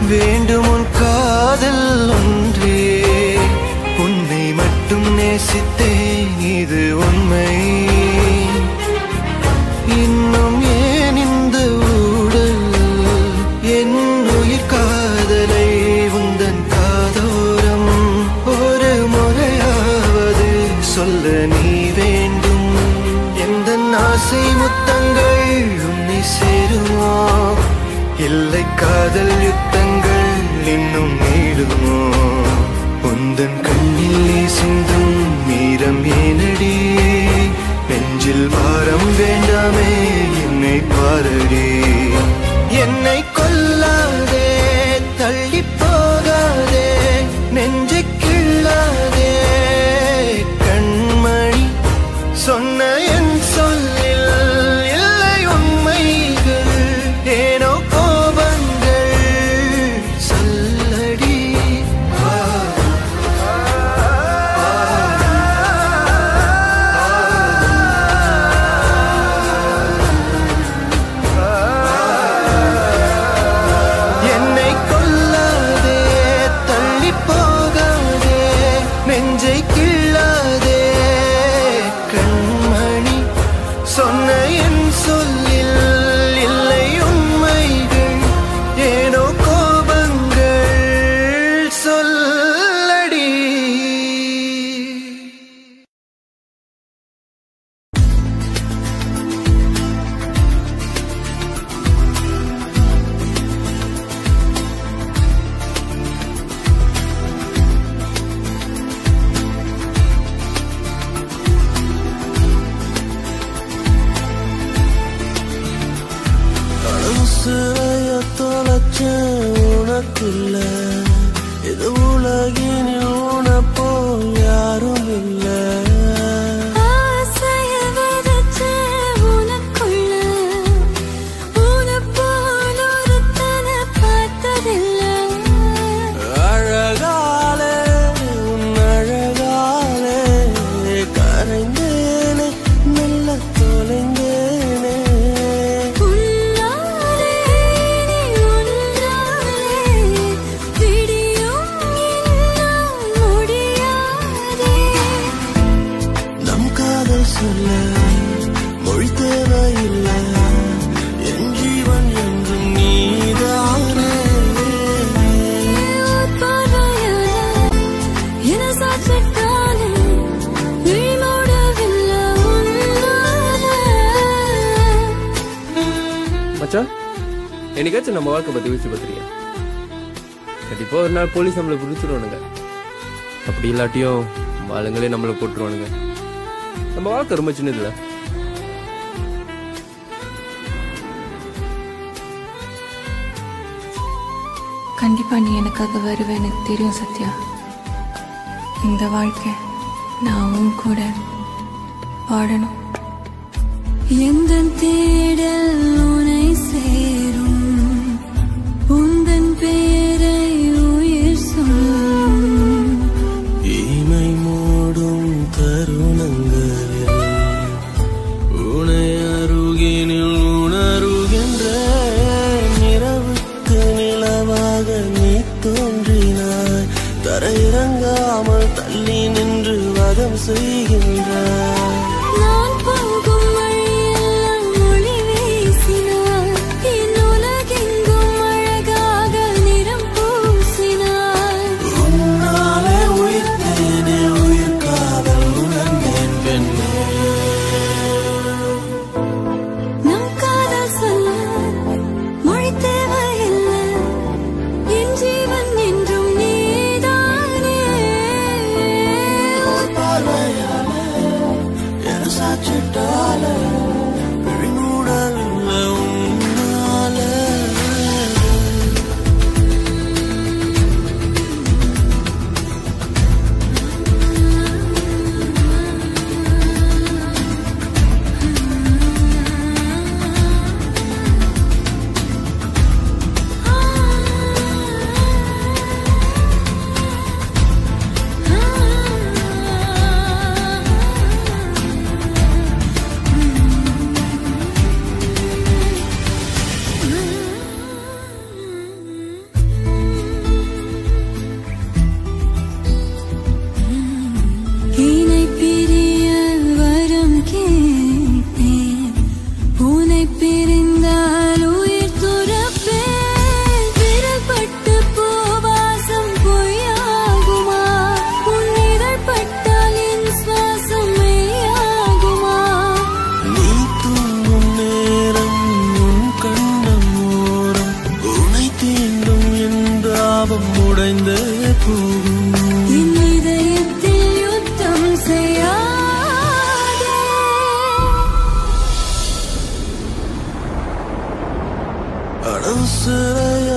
வேண்டும் உன் காதல் ஒன்றே உன்னை மட்டும் நேசித்தேன் இது உண்மை இன்னும் ஏன் இந்த ஊடல் என் உயிர் காதலை உந்தன் காதோரம் ஒரு முறையாவது சொல்ல நீ வேண்டும் எந்த ஆசை முத்தங்கள் உன்னை சேருமோ இல்லை காதல் யுத்தங்கள் இன்னும் நீளுமோ உந்தன் கண்ணில் நீ சிந்தும் மீரம் ஏனடி நெஞ்சில் பாரம் வேண்டாமே என்னை பாரடி என்னை கொல்லாதே தள்ளி போகாதே நெஞ்சை கிள்ளாதே கண்மணி சொன்ன என் சொல்லில் இல்லை உண்மைகள் ஏனோ கோபங்கள் சொல்லடி என்னை கொல்லாதே தள்ளி போகாதே நெஞ்சை கிள்ளாதே கண்மணி சொன்ன என் சொல்லில் இல்லை உண்மைகள் ஏனோ கோபங்கள் சொல்லடி சிறைய தொலைச்ச உனக்குள்ள இது உலகினில் உனப்போ யாரும் இல்லை ஆசைய விதைச்ச உனக்குள்ள உனைப் போல் ஒருத்தனை பார்த்ததில்லை. அழகாலே உன் அழகாலே கரைந்தேனே மெல்ல தொலைந்தேனே உன்னாலே நீ உன்னாலே விடியும் என்னால் முடியாதே. நம் காதல் சொல்ல மொழி தேவையில்லை என் ஜீவன் என்றும் நீதானே உன் பார்வையால என்னை சாய்ச்சிட்டாலே விழி மூடவில்லை உன்னாலே. மச்சான் என்னைக்காச்சும் நம்ம வாழ்க்கை பத்தி யோசிச்சு பார்த்துருக்கியா கண்டிப்பா ஒரு நாள் போலீஸ் நம்மளை பிடிச்சிருவானுங்க அப்படி இல்லாட்டியும் ஆளுங்களே நம்மளை போட்டுருவானுங்க நம்ம வாழ்க்கை ரொம்ப சின்னதுல கண்டிப்பா நீ எனக்காக வருவ எனக்கு தெரியும் சத்யா இந்த வாழ்க்கை நான் உன் கூட வாழணும் எந்தன் தேடல் உனை சேரும் உந்தன் பேரை உயிர் சொல்லும் இமை மூடும் தருணங்களில் உனை அருகினில் உணருகின்ற இரவுக்கு நிலவாக நீ தோன்றினாய் தரையிறங்காமல் தள்ளி நின்று வதம் செய்கின்றாய் நான் போகும் வழியெல்லாம் ஒளி வீசினாய் என் உலகெங்கும் அழகாக நிறம் பூசினாய் உன்னாலே உயிர்த்தேனே உயிர் காதல் உணர்ந்தேன் பெண்ணே நம் காதல் சொல்ல மொழி தேவையில்லை என் ஜீவன் என்றும் நீதானே பார்வையாலே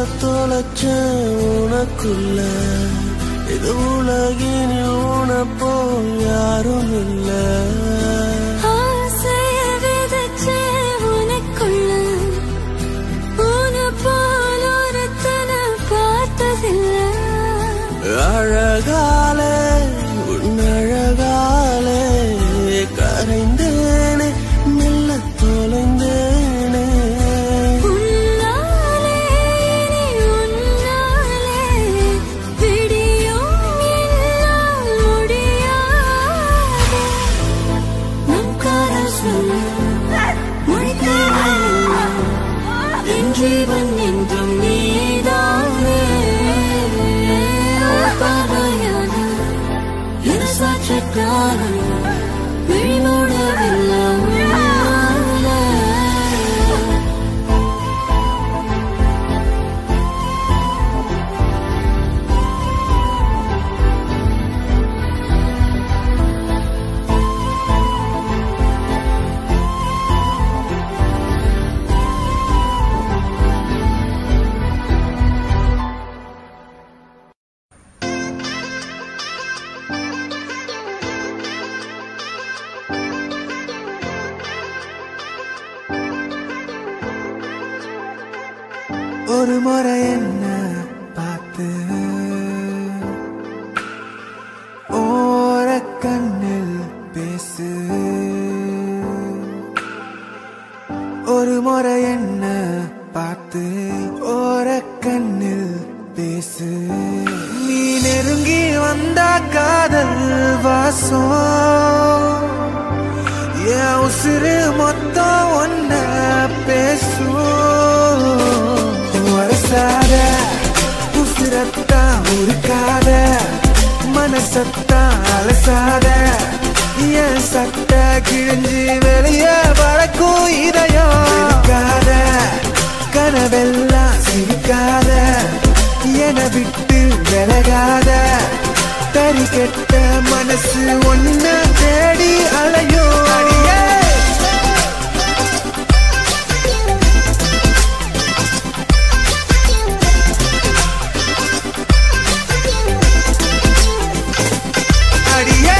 தொலைச்ச உனக்குள்ள இது உலகினில் உனப்போ யாரும் இல்லை ஆசைய விதைச்ச உனக்குள்ள உன போல் ஒருத்தனை பார்த்ததில்லை அழகாலே உன் அழகாலே கரைந்தேனே மெல்ல தொலைந்தேனே உன்னாலே இனி உன்னாலே விடியும் என்னால் முடியாது நம் காதல் சொல்ல மொழித்தேவையில்லை என் ஜீவன் என்றும் நீதானே உன் பார்வையான என சற்று காலம் விழிமூடவில்லை உன்னாலே. ஒரு முறை என்ன பார்த்து ஓர கண்ணில் பேசு ஒரு முறை என்ன பார்த்து ஓர கண்ணில் பேசு நீ நெருங்கி வந்த காதல் வாசம் என் உசுறு மொத்தம் ஒன்ன பேசும் வரசாத உசுரத்தான் உருக்காத மனசத்தான் அலசாத என் சட்ட கிழிஞ்சு வெளியே பறக்கும் இதயம் இருக்காத கனவெல்லாம் சிரிக்காத என விட்டு விலகாத தறி கெட்ட மனசு ஒன்ன தேடி அலையும் அடியே அடியே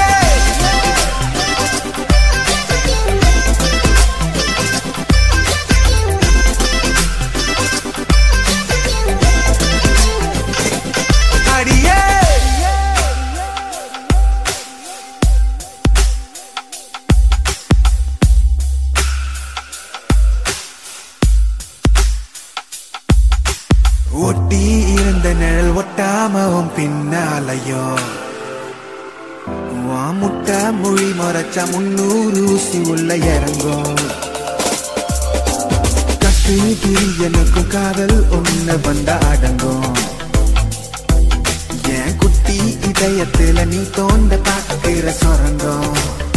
அடியே ஒட்டி இருந்த நிழல் ஒட்டாமவும் பின்னாலையோ உன் முட்டை மொழி மறைச்சா முன்னூறு ஊசி உள்ள இறங்கும் கஸ்தூரி எனக்கும் காதல் ஒண்ணு வந்தா அடங்கும் என் குட்டி இதயத்துல நீ தோண்ட பாக்குற சொரங்கம்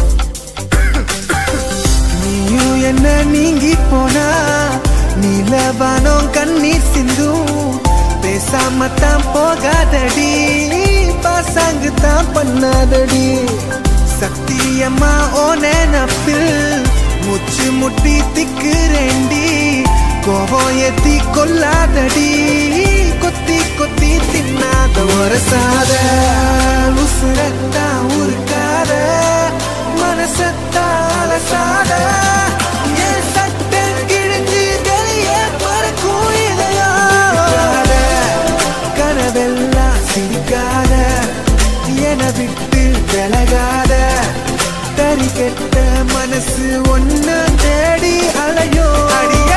நீயும் என்ன நீங்கி போனா நீலவானம் கண்ணீர் சிந்தும் பேசாம தான் போகாதடி பாசாங்கு தான் பண்ணாதடி சத்தியமா ஓ நினப்பில் முச்சு முட்டி திக்குறேண்டி கோபம் ஏத்தி கொல்லாதடி கொத்தி கொத்தி தின்னாத ஒரு சாத உசுரத்தா உருக்காத மனசத்தா அலசாத என் சட்டை கிழிஞ்சு வெளியே பறக்கும் இதயம் கனவெல்லாம் சிரிக்காத என விட்டு விலகாத தறி கெட்ட மனசு ஒன்ன தேடி அலையோ அடியே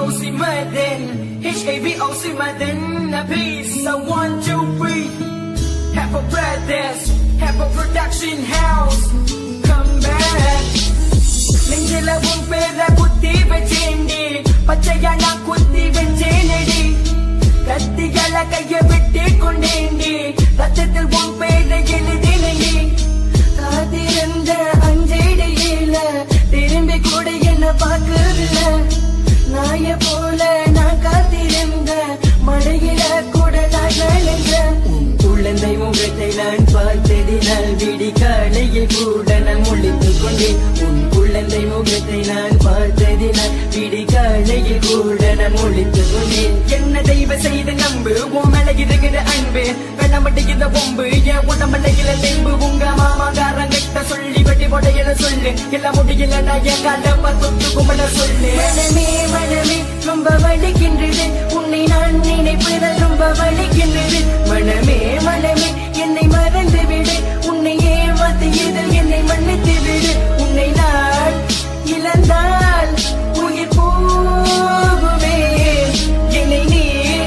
oxymoron. HIV oxymoron. A piece of one, two, three. Have a brothers, have a production house. Come back. நெஞ்சில உன் பேர குத்தி வச்சேண்டி பச்சையா நான் குத்தி வச்சேனடி கத்திகள கைய விட்டு கொண்டேண்டி ரத்தத்தில் உன் பேரை எழுதினடி காத்திருந்த அஞ்சடியில திரும்பி கூட என்ன பார்க்கவில்ல நாய போல நான் காத்திருந்த மழையில கூட நான் நனைஞ்ச உன் குழந்தை முகத்தை நான் பார்த்ததினால் விடி காலையில் கூட நான் முழித்துக் கொண்டேன் உன் குழந்தை முகத்தை நான் பார்த்ததினால் விடி காலையில் கூட நான் முழித்துக் கொண்டேன் என்ன தெய்வ செய்து நம்பு உன் மேல இருக்கிற அன்பு வெள்ளமட்டிக்கிற பொம்பு என் உடம்பலையில தெம்பு உங்க மாமாக்காரங்கிட்ட சொல்லி வெட்டி போடையில சொல்லு எல்லாம் முடியல நான் என் கால பத்து கும்பல சொல்லு மனமே மனமே ரொம்ப வலிக்கின்றது உன்னை நான் நினைப்பதால் ரொம்ப வலிக்கின்றது மனமே மனமே என்னை மறந்து விடு உன்னை ஏமாத்தியதில் என்னை மன்னித்து விடு உன்னை நான் இழந்தால் உயிர் போகுமே என்னை நீ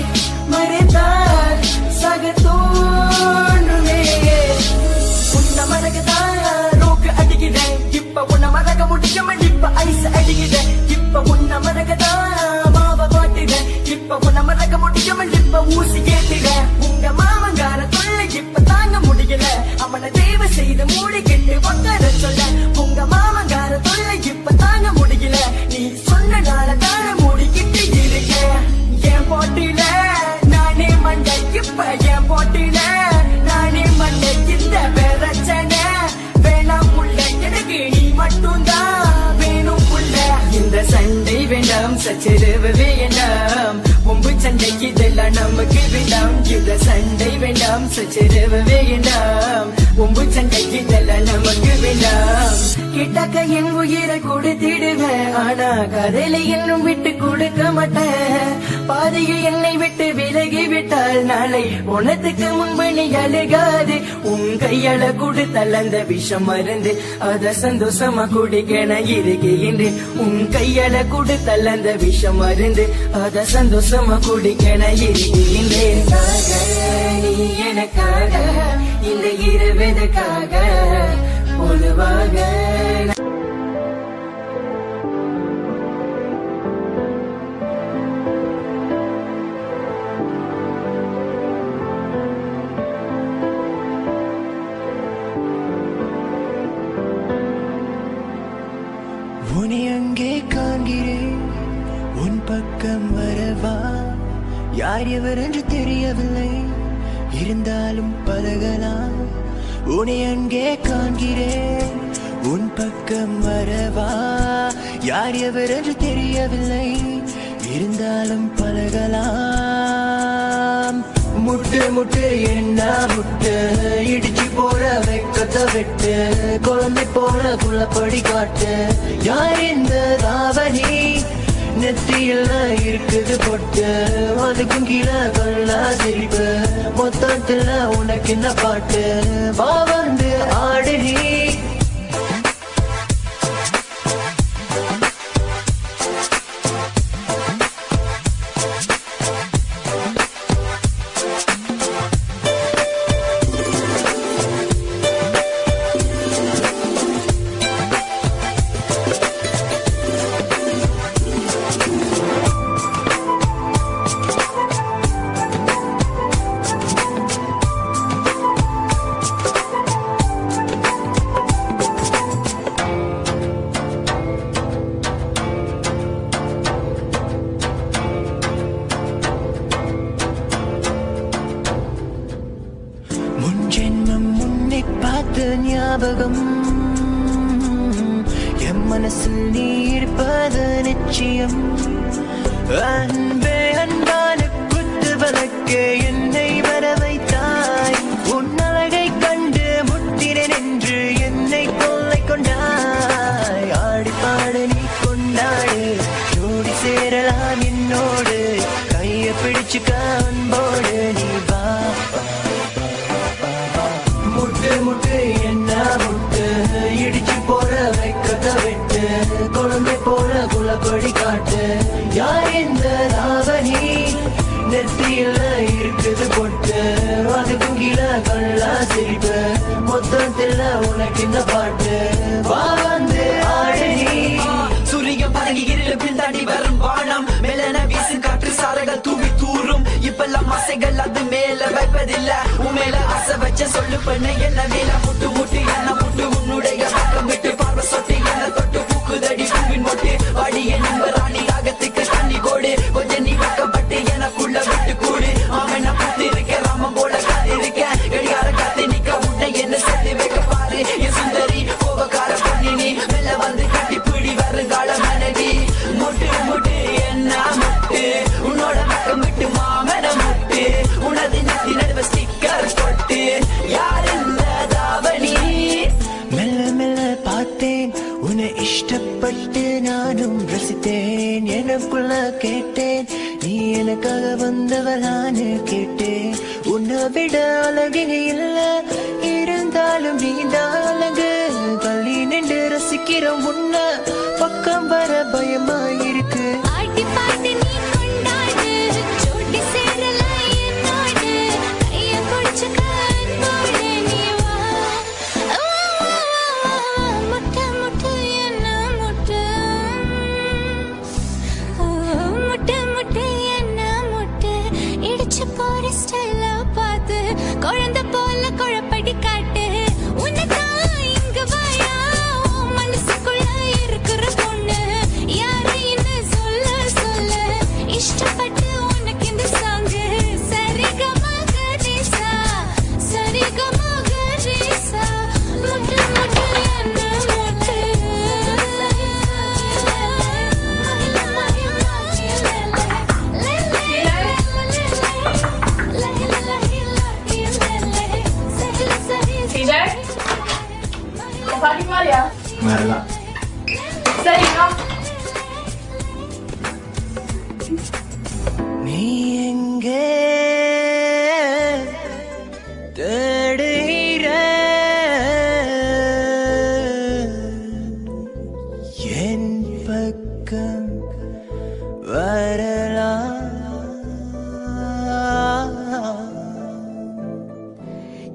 மறைத்தால் சக தோன்றுமே உன்னை மறக்கத்தான் ரோக்கு அடிக்கிறேன் இப்ப உன்னை மறக்க முடியாம இப்ப ஐஸ் அடிக்கிறேன் இப்ப உன்னை மறக்கத்தான் மாவ பாட்டுறேன் இப்ப உன்னை மறக்க முடியாம இப்ப ஊசி கேட்டுறேன் உங்க மாமங்கார தொல்லை இப்ப தாங்க முடியல அவனை தேவை செய்து மூடி கெட்டு உட்கார சொல்ல உங்க மாமங்கார தொல்லை இப்ப தாங்க முடியல நீ சொன்னனால தான மூடிக்கிட்டு இருக்க என் போட்டில நானே மண்டை இப்ப என் போட்டில நானே மண்டை இந்த பிரச்சனை வேணாம் புள்ள எனக்கு நீ மட்டும்தான் வேணும் புள்ள இந்த சண்டை வேண்டாம் சச்சரவு வேண்டாம் ஒம்பு சண்டைக்கு இதெல்லாம் நமக்கு வேண்டாம் இந்த சண்டை வேண்டாம் சச்சரவு வேண்டாம் ஒம்பு சண்டைக்கு இதெல்லாம் நமக்கு வேண்டாம் கிட்டக்க என் உயிரை கொடுத்திடுவேன் ஆனா கதையில இன்னும் விட்டு கொடுக்க மாட்டேன் பாதையில் என்னை விட்டு விலகி விட்டால் நாளை உனத்துக்கு முன்பு நீ அழுகாது உன் கையால கொடுத்தால் அந்த விஷம் மருந்து அத சந்தோஷமா குடிக்க நான் இருக்கின்றேன் உன் கையால கொடுத்தால் அந்த விஷம் மருந்து அத சந்தோஷமா குடிக்க நான் இருக்கின்றேன் நீ எனக்காக இந்த இரவதற்காக பொதுவாக உன்னை அங்கே காண்கிறேன் உன் பக்கம் வரவா யார் எவர் என்று தெரியவில்லை இருந்தாலும் பழகலாம் உன்னை அங்கே காண்கிறேன் உன் பக்கம் வரவா யார் எவர் என்று தெரியவில்லை இருந்தாலும் பழகலாம் முட்டு முட்டு என்ன முட்டு இடிச்சு போற வெக்கத்த விட்டு குழந்தை போல குள்ளப்படி காட்டு யார் இந்த தாவணி நெத்தியில் இருக்குது பொட்டு அதுக்கும் கீழே கொள்ளா சிரிப்பு மொத்தத்துல உனக்கு என்ன பாட்டு வா வந்து ஆடு நீ முன் ஜென்மம் முன்னை பார்த்த ஞாபகம் என் மனசில் நீ இருப்பது நிச்சயம் அன்பே அன்பான குத்து வழக்கே என்னை வர வைத்தாய் உன் அழகை கண்டு முத்திரன் என்று என்னை கொள்ளை கொண்டாய் ஆடி பாடு நீ கொண்டாடு ஜோடி சேரலாம் என்னோடு கைய பிடிச்சுக்க அன்போடு நீ வா முட்டு முட்டு என்ன முட்டு இடிச்சு போற வைக்கத விட்டு குழந்தை போல குல உள்ளபடி காட்டு யார் இந்த ராவணி நெத்தியில இருக்குது பொட்டு அதுக்கும் கீழே கல்லா சிரிப்பு மொத்தத்துல உனக்கு இந்த பாட்டு வா வந்து ஆடு நீ சூரியன் பறங்கி இருள பின்தாண்டி வரும் வானம் மேலன வீசு காற்று சாலைகள் தூவி தூரும் இப்பெல்லாம் ஆசைகள் அது மேல வைப்பதில்ல உன் மேல ஆசை வச்ச சொல்லு பண்ண என்ன மேல முட்டு முட்டு என்ன முட்டு உன்னுடைய பக்கம் விட்டு பார்வை சொட்டு என்ன தொட்டு பூக்குதடி பூவின் மொட்டு வாடிய நம்ப ராணி ராகத்துக்கு தண்ணி கோடு கொஞ்சம் நீ பக்கப்பட்டு எனக்குள்ள விட்டு கூடு அவன் நான் பத்து இருக்க ராமன் போல காத்து இருக்க கடிகார காத்து நிக்க உன்னை என்ன சேர்த்து வைக்க பாரு என் சுந்தரி கோபக்கார பொண்ணு நீ மெல்ல வந்து கட்டி பிடி வருங்கால மனைவி முட்டு முட்டு என்ன முட்டு உன்னோட பக்கம் விட்டு மாமன முட்டு உனது நெத்தி நடுவ ஸ்டிக்கர் போட்டு யார் இந்த தாவணி மெல்ல மெல்ல பார்த்தேன் உன்னை இஷ்டப்பட்டு நானும் ரசித்தேன் எனக்குள்ள கேட்டேன் நீ எனக்காக வந்தவளான்னு கேட்டேன் உன்னை விட அழகு இல்ல இருந்தாலும் நீதான் அழகு தள்ளி நின்று ரசிக்கிற உன்ன பக்கம் வர பயமா இருக்கு ஆட்டி பாட்டு நீ கொண்டாடு சூட்டி சேரலாம் என்னோடு கைய பிடிச்சுக்க அன்போடு நீ வா ஆ, முட்டை முட்டை என்ன முட்டை ஆ, முட்டை முட்டை என்ன முட்டை இடிச்சு போற ஸ்டைல பார்த்து குழந்தை போல குழப்படி காட்டு உனதான் இங்க வாயா உன் மனசுக்குள்ள இருக்கிற பொண்ணு யாரைன்னு சொல்ல சொல்ல இஷ்டப்பட்டு உனக்கு இந்த சாங்கு சரிகமா கரிசா சரிகமா கரிசா முட்டு முட்டு என்ன முட்டு Teacher? பாட்டி மாதிரியா வரலாம் சரிங்களா நீ எங்கே தேடுகிற என் பக்கம் வரலாம்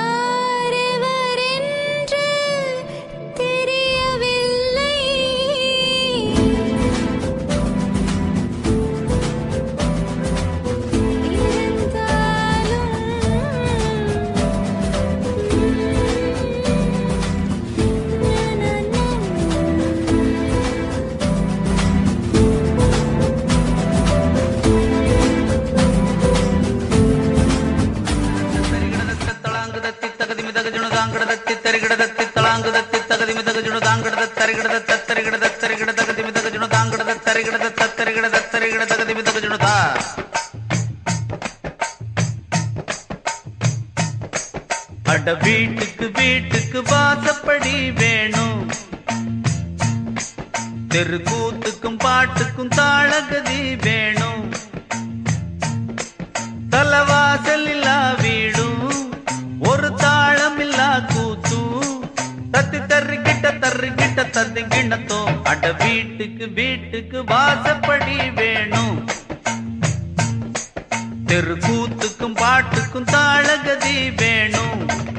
யாரெவரென்று தெரியவில்லை அட வீட்டுக்கு வீட்டுக்கு வாசப்படி வேணும் தெருக்கூத்துக்கும் பாட்டுக்கும் தாளகதி வேணும் தலவாசல் இல்லா வீடும் ஒரு தாளம் இல்லா கூத்தும் தத்தி தர்றிக்கிட்ட தர்றிக்கிட்ட தத்தி கிண்ணத்தோ அட வீட்டுக்கு வீட்டுக்கு வாசப்படி வேணும் தெருக்கூத்துக்கும் பாட்டுக்கும் தாளகதி வேணும்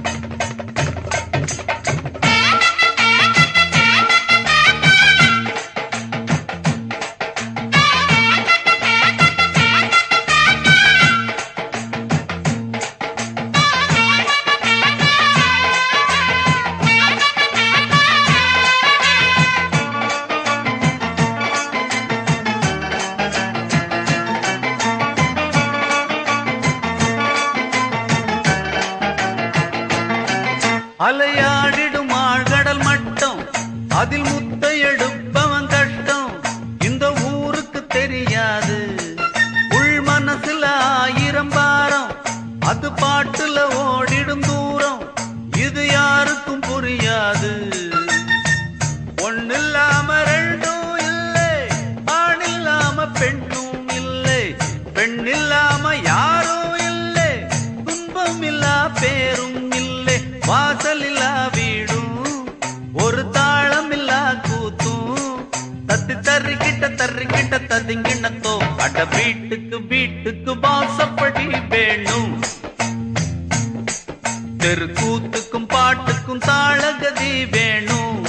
அலையாடிடும் ஆழ்கடல் மட்டம் அதில் முத்தை எடுப்பவன் கஷ்டம் இந்த ஊருக்கு தெரியாது உள் மனசுல ஆயிரம் பாரம் அது பாட்டுல ஓடிடும் தூரம் இது யாருக்கும் புரியாது ஒண்ணில்லாம ரெண்டும் இல்லை ஆண் இல்லாம பெண்ணும் இல்லை பெண் இல்லாம யாரும் இல்லை துன்பம் இல்லா பேரும் இல்லை வாசல் இல்லா வீடும் ஒரு தாளம் இல்லா கூத்தும் தத்தி தறிக்கு தருகிட்ட ததிங்கிணத்தோ அட வீட்டுக்கு வீட்டுக்கு வாசப்படி வேணும் தெருக்கூத்துக்கும் பாட்டுக்கும் தாளகதி வேணும்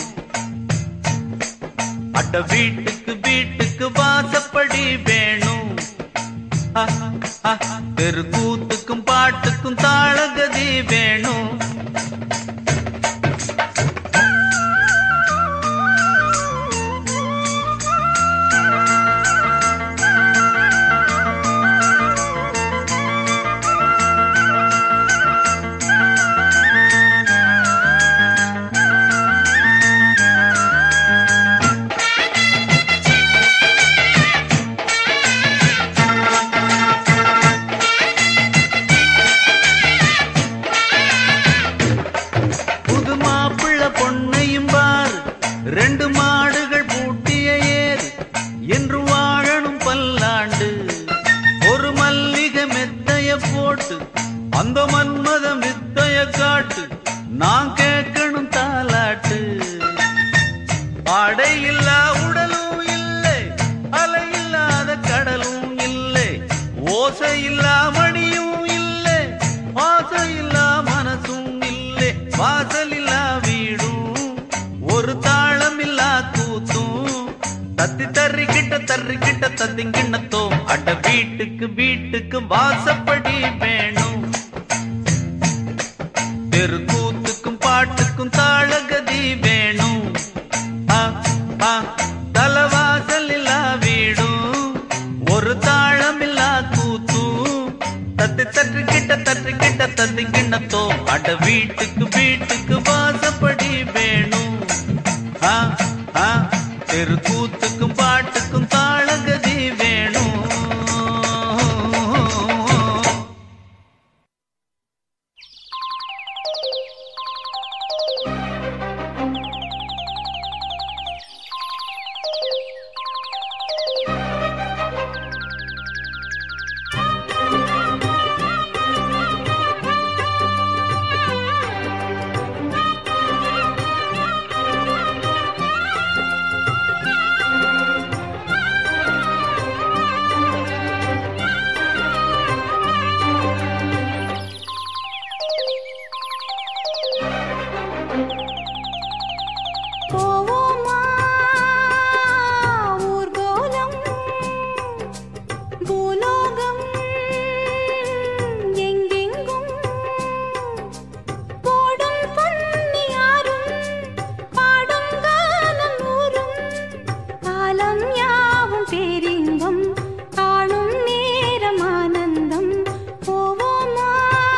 அட வீட்டுக்கு வீட்டுக்கு வாசப்படி வேணும் அ, அ, தெருக்கூத்துக்கும் பாட்டுக்கும் தாளகதி வேணும் புது மாப்பிள்ள பொண்ணையும் பார் ரெண்டு மாடுகள் பூட்டிய ஏர் என்று வாழணும் பல்லாண்டு ஒரு மல்லிகை மெத்தைய போட்டு அந்த மன்மத வித்தைய காட்டு நான் கேட்கணும் தாலாட்டு ஆடை இல்லா உடலும் இல்லை அலை இல்லாத கடலும் இல்லை ஓசை இல்லா மணியும் இல்லை ஆசை இல்லா மனசும் இல்லை வாசல் இல்லா வீடும் ஒரு தாளம் இல்லா கூத்தும் தத்தி தர்றிக்கிட்ட தர்றிக்கிட்ட தத்திங்கிண்ணத்தோ அட வீட்டுக்கு வீட்டுக்கு வாசப்படி வேணும் தெருக்கூத்துக்கும் பாட்டுக்கும் தாளகதி வேணும் ஆ, ஆ, தலவாசல் இல்லா வீடும் ஒரு தாளம் இல்லா கூத்தும் தத்து தட்டு கிட்ட தட்டு கிட்ட தத்து கிண்ணத்தோ அட வீட்டுக்கு வீட்டுக்கு வாசப்படி வேணும் ஆ, ஆ, தெருக்கூத்துக்கும் பாட்டுக்கும் தாளகதி வேணும் போவோமா ஊர்கோலம் பூலோகம் எங்கெங்கும் போடும் பொன்னியாரும் பாடும் காலம் ஊரும் காலம் யாவும் பேரின்பம் காணும் நேரம் ஆனந்தம் போவோமா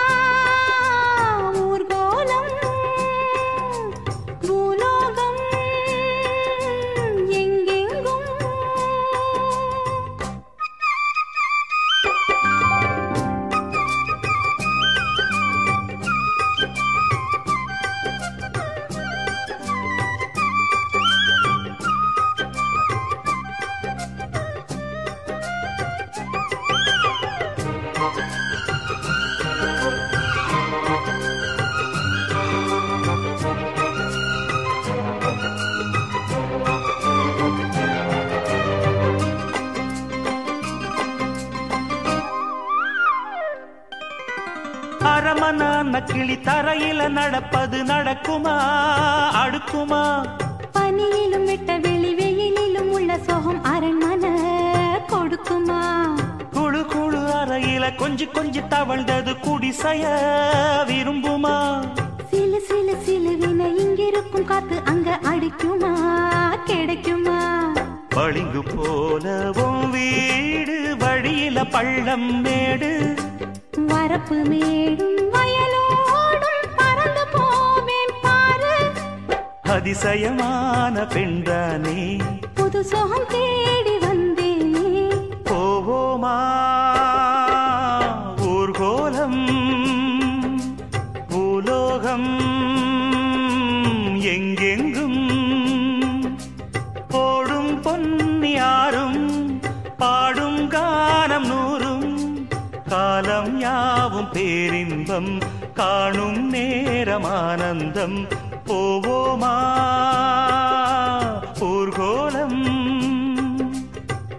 ஊர்கோலம் பூலோகம் எங்கெங்கும் அரமனான கிளி தரையில நடப்பது நடக்குமா அடுக்குமா பனியிலும் விட்ட வெளி வெயிலிலும் உள்ள சோகம் அரண்மனை கொடுக்குமா குழு குழு அறையில கொஞ்சி கொஞ்சி தவழ்ந்தது குடிசைய விரும்புமா சிலு சிலு சிலுவின இங்கிருக்கும் காத்து அங்க அடிக்குமா கிடைக்குமா பளிங்கு போலவும் வீடு வழியில பள்ளம் மேடு வரப்பு மேடும் வயலோடும் பறந்து போவேன் பாரு அதிசயமான பெண்தானே புது சோகம் தேடி வந்தேனே போவோமா ஊர்கோலம் பூலோகம் எங்கெங்கும் போடும் பொன்னியாரும் பாடும் கானம் நூறும் காலம் யாவும் பேரின்பம் காணும் நேரம் ஆனந்தம் போவோமா ஊர்கோலம்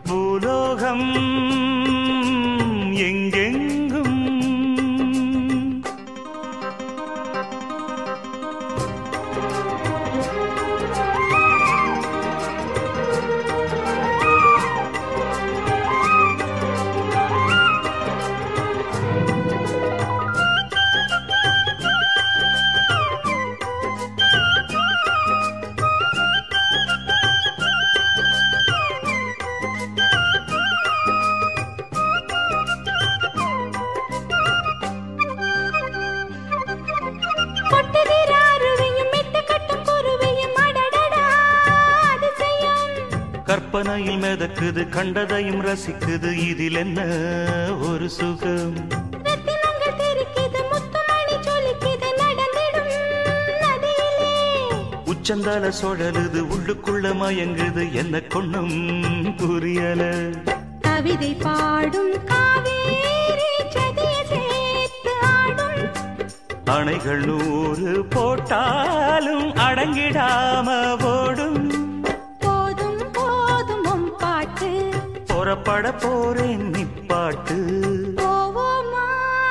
கற்பனையில் மிதக்குது கண்டதையும் ரசிக்குது இதில் என்ன ஒரு சுகம் ரத்தினங்கள் தெரிக்குது முத்துமணி ஜொலிக்குது நடந்திடும் நதியிலே உச்சந்தால சுழலுது உள்ளுக்குள்ள மயங்குது என்ன கொண்ணும் புரியல கவிதை பாடும் காவேரி சதிய சேர்த்து ஆடும் அணைகள் நூறு போட்டாலும் அடங்கிடாம ஓடும் போதும் போதும் உம் பாட்டு புறப்பட போறேன் நிப்பாட்டு போவோமா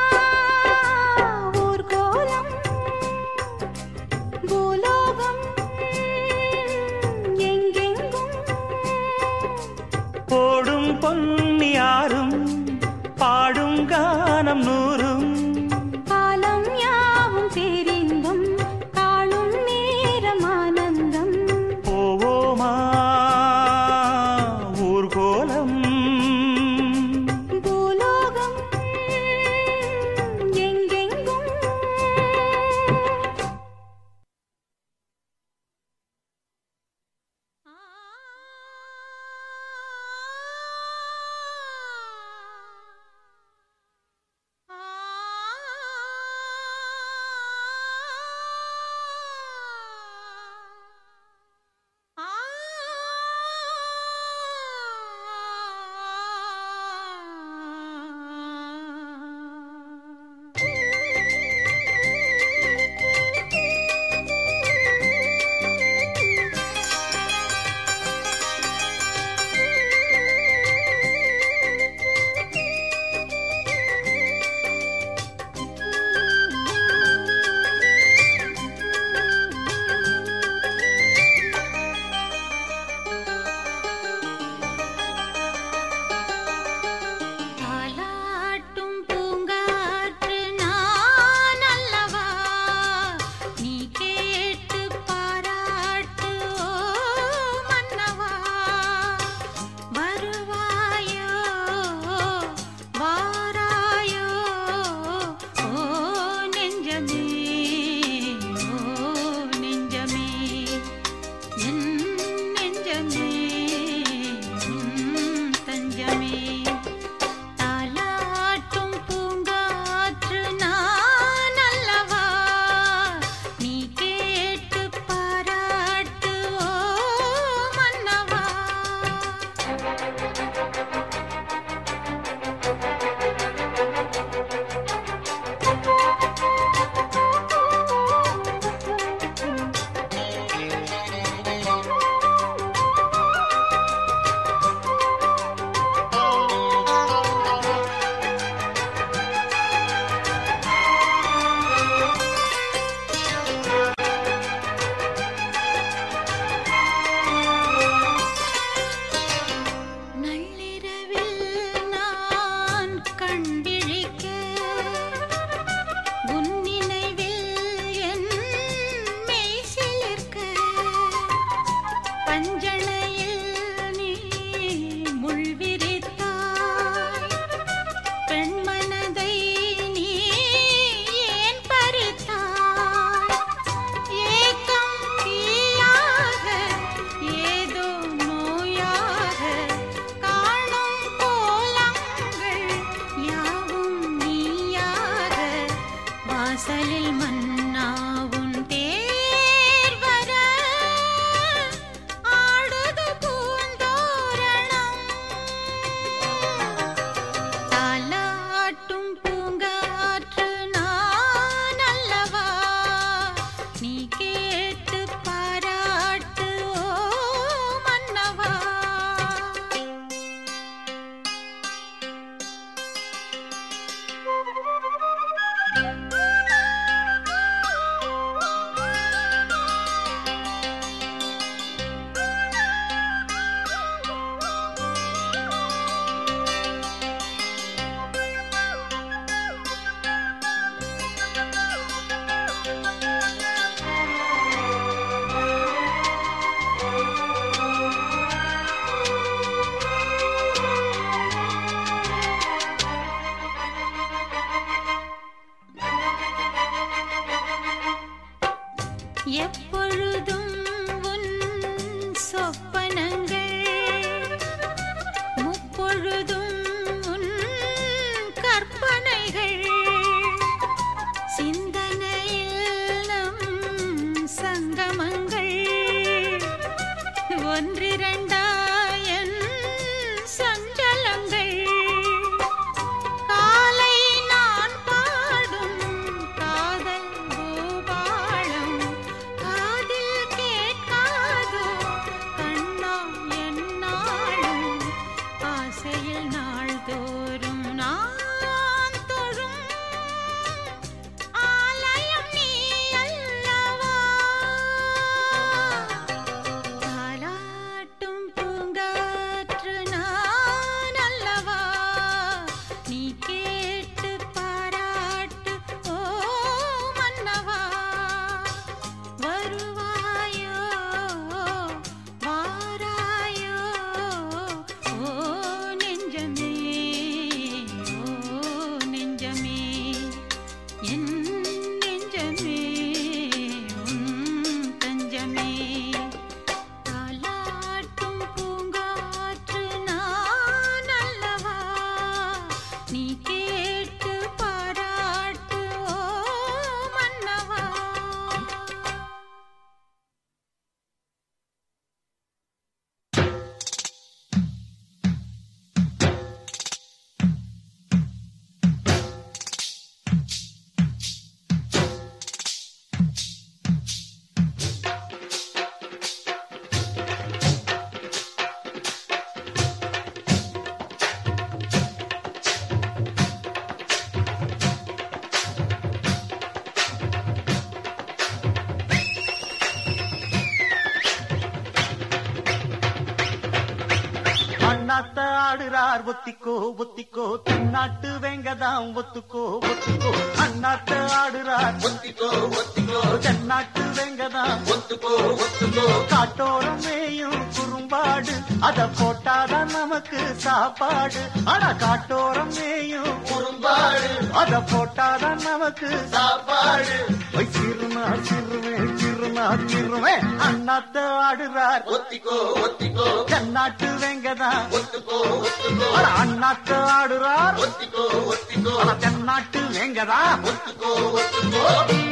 ஊர்கோலம் பூலோகம் எங்கெங்கும் போடும் பொன்னியாரும் பாடும் கானம் நூறும் காலம் யாவும் பேரின்பம் காணும் நேரம் ஆனந்தம் போவோமா ஊர்கோலம் பூலோகம் எங்கெங்கும் தாலாட்டும் பூங்காற்று நான் அல்லவா நீ கேட்டு பாராட்டு ஓ மன்னவா வருவாயோ வாராயோ ஓ நெஞ்சமே ஓ நெஞ்சமே என் நெஞ்சமே உன் தஞ்சமே தாலாட்டும் பூங்காற்று நான் அல்லவா நீ கேட்டு பாராட்டு ஓ மன்னவா நள்ளிரவில் நான் கண்விழிக்க உன் நினைவில் என் மெய் சிலிர்க்க பஞ்சணையில் நீ முள் விரித்தாய் பெண் மனதை நீ ஏன் பறித்தாய் ஏக்கம் தீயாக ஏதோ நோயாக காணும் கோலங்கள் யாவும் நீயாக வாசலில் மன்னாவும் தேர் வர ஆடும் சங்கமங்கள் ஒன்றிரண்டாயன் சஞ்சலங்கள் காலை நான் பாடும் காதல் பூபாளம் காதில் கேட்காதோ கண்ணா என்னாலும் ஆசையில் நாள்தோறும் நான் தொழும் ஆலயம் நீ அல்லவா தாலாட்டும் பூங்காற்று நான் அல்லவா நீ கேட்டு பாராட்டு ஓ மன்னவா வருவாயோ வாராயோ ஓ நெஞ்சமே ஓ நெஞ்சமே என் நெஞ்சமே உன் தஞ்சமே தாலாட்டும் பூங்காற்று நான் அல்லவா நீ கேட்டு பாராட்டு ஓ மன்னவா அண்ணாத்த ஆடுறார் ஒத்திக்கோ ஒத்திக்கோ தென்னாட்டு வேங்கதாம் ஒத்துக்கோ ஒத்துக்கோ அண்ணாத்த ஆடுறார் ஒத்திக்கோ ஒத்திக்கோ தென்னாட்டு வேங்கதாம் ஒத்துக்கோ ஒத்துக்கோ காட்டோரம் மேயும் குறும்பாடு அத போட்டாதான் நமக்கு சாப்பாடு ஆனா காட்டோரம் மேயும் குறும்பாடு அத போட்டாதான் நமக்கு சாப்பாடு ஒய் சிறுனா சிறுமே சிறுனா சிறுமே அண்ணாத்த ஆடுறார் ஒத்திக்கோ ஒத்திக்கோ தென்னாட்டு வேங்கதான் ஒத்துக்கோ ஒத்துக்கோ அண்ணாத்த ஆடுறார் ஒத்திக்கோ ஒத்திக்கோ தென்னாட்டு வேங்கதா ஒத்துக்கோ ஒத்துக்கோ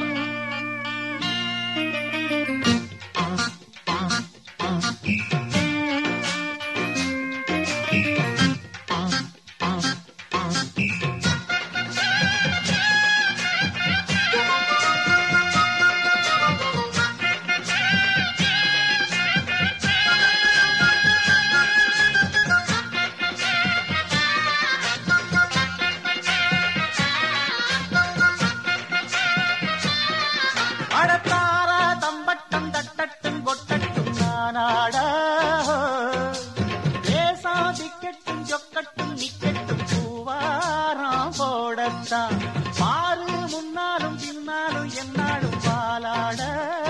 அடத்தார தம்பட்டம் தட்டட்டும் கொட்டட்டும் நானாட ஏசாதிக்கட்டும் சொக்கட்டும் நிக்கட்டும் பூவாராம் போடத்தான் பாரு முன்னாலும் பின்னாலும் என்னாலும் பாலாட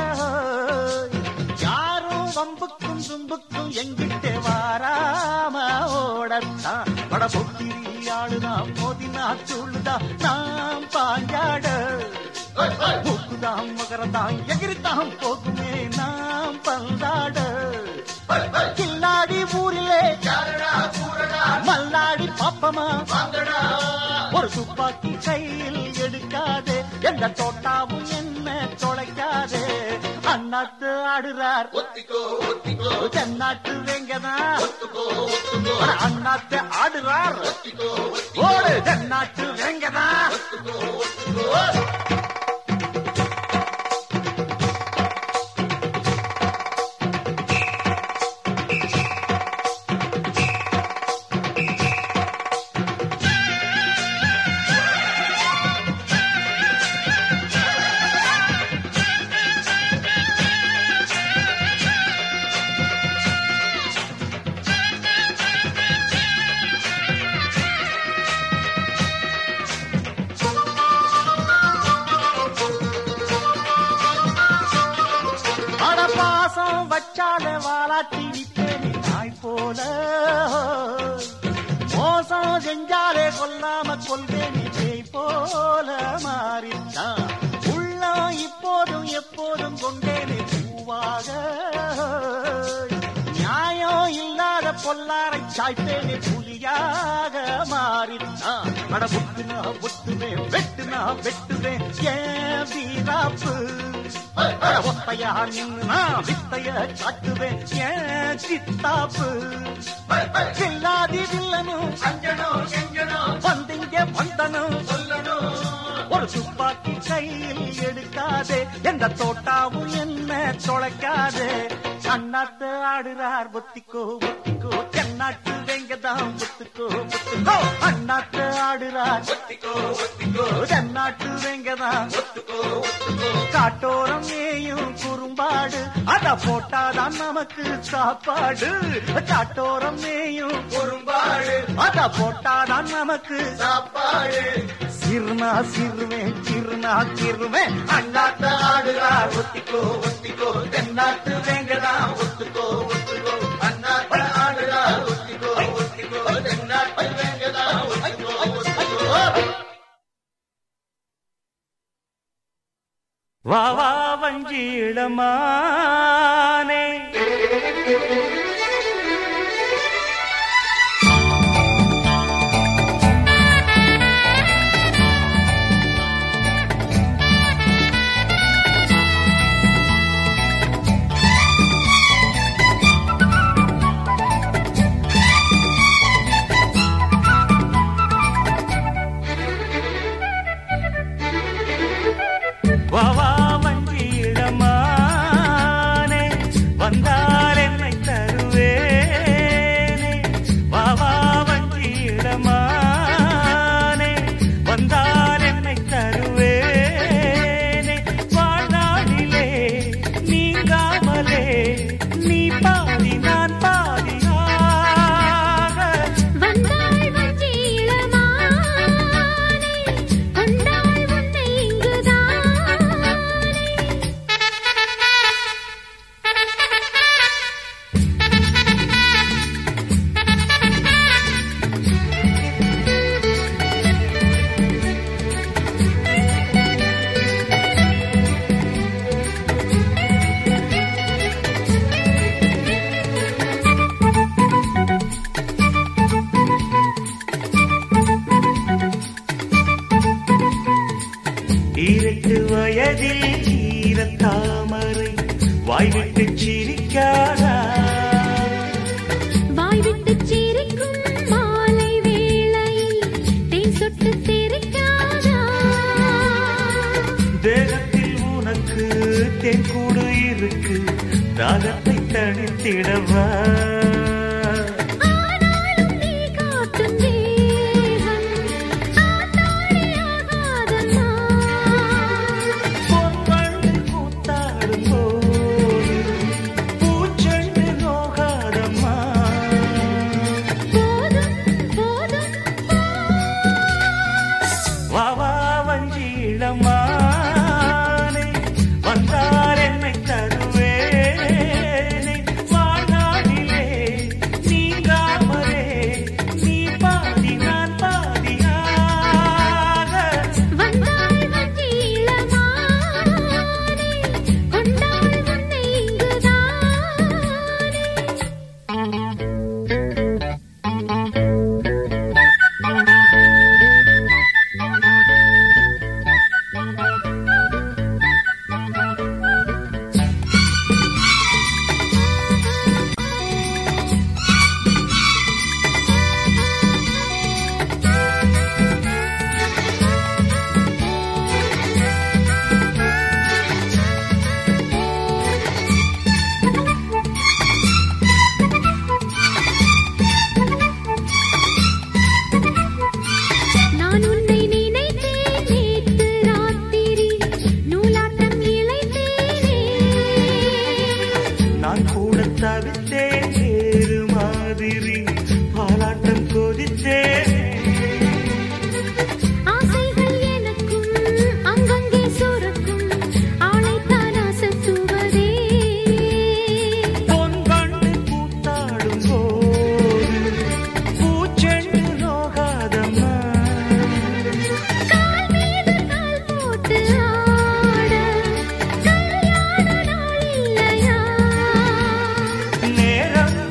யாரும் வம்புக்கும் தும்புக்கும் எங்கிட்டே வாராம ஓடத்தான் வட பொக்கிரி ஆளுதான் மோதினா சொல்லுதா நாம் பாஞ்சாட மூக்குதாம் மகரதாம் எகிரித்தாம் போகுமே நாம் பந்தாட கில்லாடி ஊரிலே மல்லாடி பாப்பமா ஒரு துப்பாக்கி கையில் எடுக்காதே எந்த தோட்டாவும் என்ன தொலைக்காதே அண்ணாத்து ஆடுறார் தென்னாட்டு வேங்கதா அண்ணாத்து ஆடுறார் ஓடு தென்னாட்டு வேங்கதா அட பாசம் வச்சால வாலாட்டி நிப்பேனி நாய் போல மோசம் செஞ்சாலே கொல்லாம கொல்வேனி பேய் போல மாறிட்டான் உள்ளம் இப்போதும் எப்போதும் கொண்டேனே பூவாக நியாயம் இல்லாத பொல்லாரை சாய்ப்பேனே புலியாக மாறிட்டான் அட புட்டுனா புட்டுவேன் வெட்டுனா வெட்டுவேன் ஏன் வீராப்பு அட ஒத்தையா நின்னு நான் வித்தைய காட்டுவேன் ஏன் சித்தாப்பு சில்லாதி வில்லனும் வந்திங்க வந்தனும் ஒரு துப்பாக்கி கையில் எடுக்காதே எந்த தோட்டாவும் என்ன தொலைக்காதே அண்ணாத்து ஆடுறார் ஒத்திக்கோ ஒத்திக்கோ தென்னாட்டு வெங்கதான் ஒத்துக்கோ ஒத்துக்கோ அண்ணாத்து ஆடுறார் ஒத்திக்கோ ஒத்திக்கோ தென்னாட்டு வெங்கதான் ஒத்துக்கோ ஒத்துக்கோ காட்டோரம் ஏயும் குறும்பாடு அத போட்டாதான் நமக்கு சாப்பாடு காட்டோரம் ஏயும் குறும்பாடு அத போட்டாதான் நமக்கு சாப்பாடு சிறுனா சிறுவேன் சிறுனா சிறுவேன் அண்ணாத்த ஆடுறார் ஒத்திக்கோ ஒத்திக்கோ தென்னாட்டு வேங்கடா ஒத்துக்கோ ஒத்துக்கோ அண்ணாத்த ஆடுறார் ஒத்திக்கோ ஒத்திக்கோ தென்னாட்டு வேங்கடா ஒத்துக்கோ ஒத்துக்கோ வா வா வஞ்சி இளமானே வா வா வஞ்சி இளமானே வந்தால் என்னை தருவேனே வா வா வஞ்சி இளமானே வந்தால் என்னை தருவேனே வாழ்நாளிலே நீங்காமலே நீ பாதி நான் பாதியாக வந்தாள் வஞ்சி இளமானே கொண்டாள் உன்னை இங்குதானே ஈரட்டு வயதில் ஈரத்தாமரை வாய்விட்டு சிரிக்காதா வாய் விட்டு சிரிக்கும் மாலை வேளையில் தேன் சொட்டு தெரிக்காதா தேகத்தில் உனக்கு தென்கூடு இருக்கு தாகத்தை தணித்திடவா ஆனாலும் நீ காட்டும் தேகம் ஆத்தாடியாகாதம்மா பொன்வண்டு கூத்தாடும் போது பூச்செண்டு நோகாதம்மா போதும் போதும் வா வா வஞ்சி இளமானே வந்தால் என்னை தருவேனே வாழ்நாளிலே நீங்காமலே நீ பாதி நான் பாதியாக வந்தாள் வஞ்சி இளமானே கொண்டாள் உன்னை இங்குதானே நான் உன்னை நினைத்தேன் நேற்று ராத்திரி நூலாட்டம் இழைத்தேனே நான் கூட தவித்தேன் வேறு மாதிரி பாலாட்டம் கொதித்தேன் ஆசைகள் எனக்கும் அங்கங்கே சுரக்கும் ஆளைத்தான் அசத்துவதே பொன் கண்டு கூத்தாடும் போது பூச்செண்டு நோகாதம்மா கால் மீது கால் போட்டு ஆட கல்யாண நாள் இல்லையா நேரம்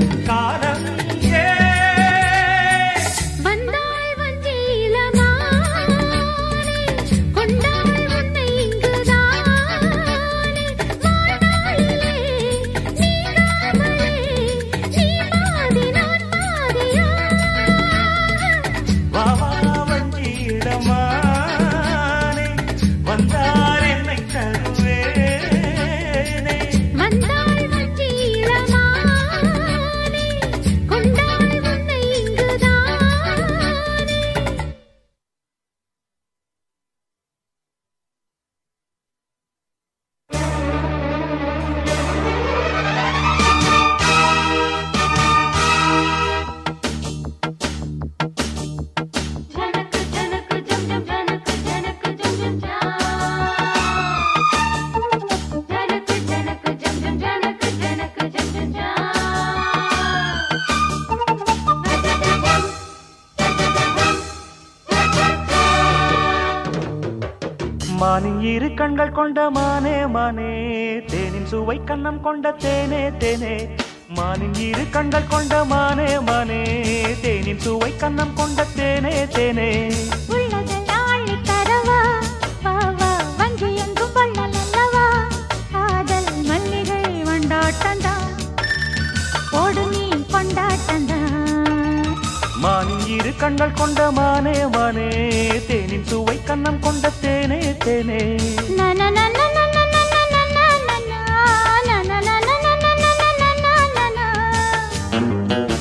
மானின் இரு கண்கள் கொண்ட மானே மானே தேனின் சுவை கண்ணம் கொண்ட தேனே தேனே மானின் இரு கண்கள் கொண்ட மானே மானே தேனின் சுவை கண்ணம் கொண்ட தேனே தேனே உள்ளதெல்லாம் அள்ளித் தரவா? வா, வா, வஞ்சி எங்கும் வள்ளல் அல்லவா? காதல் மல்லிகை வண்டாட்டந்தான். போடு நீ கொண்டாட்டந்தான். மானின் இரு கண்கள் கொண்ட மானே மானே தேனின் சுவை கண்ணம் கொண்ட தேனே தேனே ந, ந, ந, ந, ந, ந, ந, ந, ந, ந, ந, ந. ந, ந, ந, ந, ந, ந, ந, ந, ந, ந, ந.